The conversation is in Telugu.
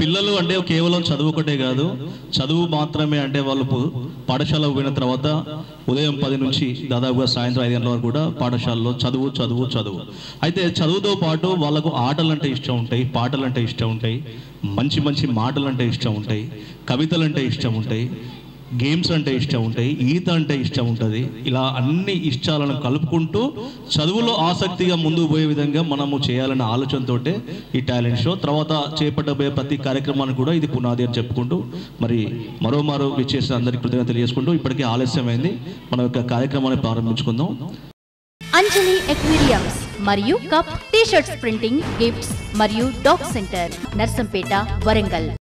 పిల్లలు అంటే కేవలం చదువు ఒకటే కాదు చదువు మాత్రమే అంటే వాళ్ళు పు- పాఠశాలకు పోయిన తర్వాత ఉదయం పది నుంచి దాదాపుగా సాయంత్రం ఐదు గంటల వరకు కూడా పాఠశాలలో చదువు చదువు చదువు అయితే చదువుతో పాటు వాళ్ళకు ఆటలు అంటే ఇష్టం ఉంటాయి పాటలు అంటే ఇష్టం ఉంటాయి మంచి మంచి మాటలు అంటే ఇష్టం ఉంటాయి కవితలు అంటే ఇష్టం ఉంటాయి గేమ్స్ అంటే ఇష్టం ఉంటాయి ఈత అంటే ఇష్టం ఉంటుంది ఇలా అన్ని ఇష్టాలను కలుపుకుంటూ చదువులో ఆసక్తిగా ముందుకు పోయే విధంగా మనము చేయాలనే ఆలోచనతోటే ఈ టాలెంట్ షో తర్వాత చేపట్టబోయే ప్రతి కార్యక్రమానికి కూడా ఇది పునాది అని చెప్పుకుంటూ మరి మరోమారు విచ్చేసిన అందరికీ కృతజ్ఞత తెలియజేసుకుంటూ ఇప్పటికే ఆలస్యమైంది మన యొక్క కార్యక్రమాన్ని ప్రారంభించుకుందాం అంజలి ఎక్వేరియంస్ మరియు cup T shirts printing gifts మరియు డాగ్ సెంటర్ నర్సంపేట వరంగల్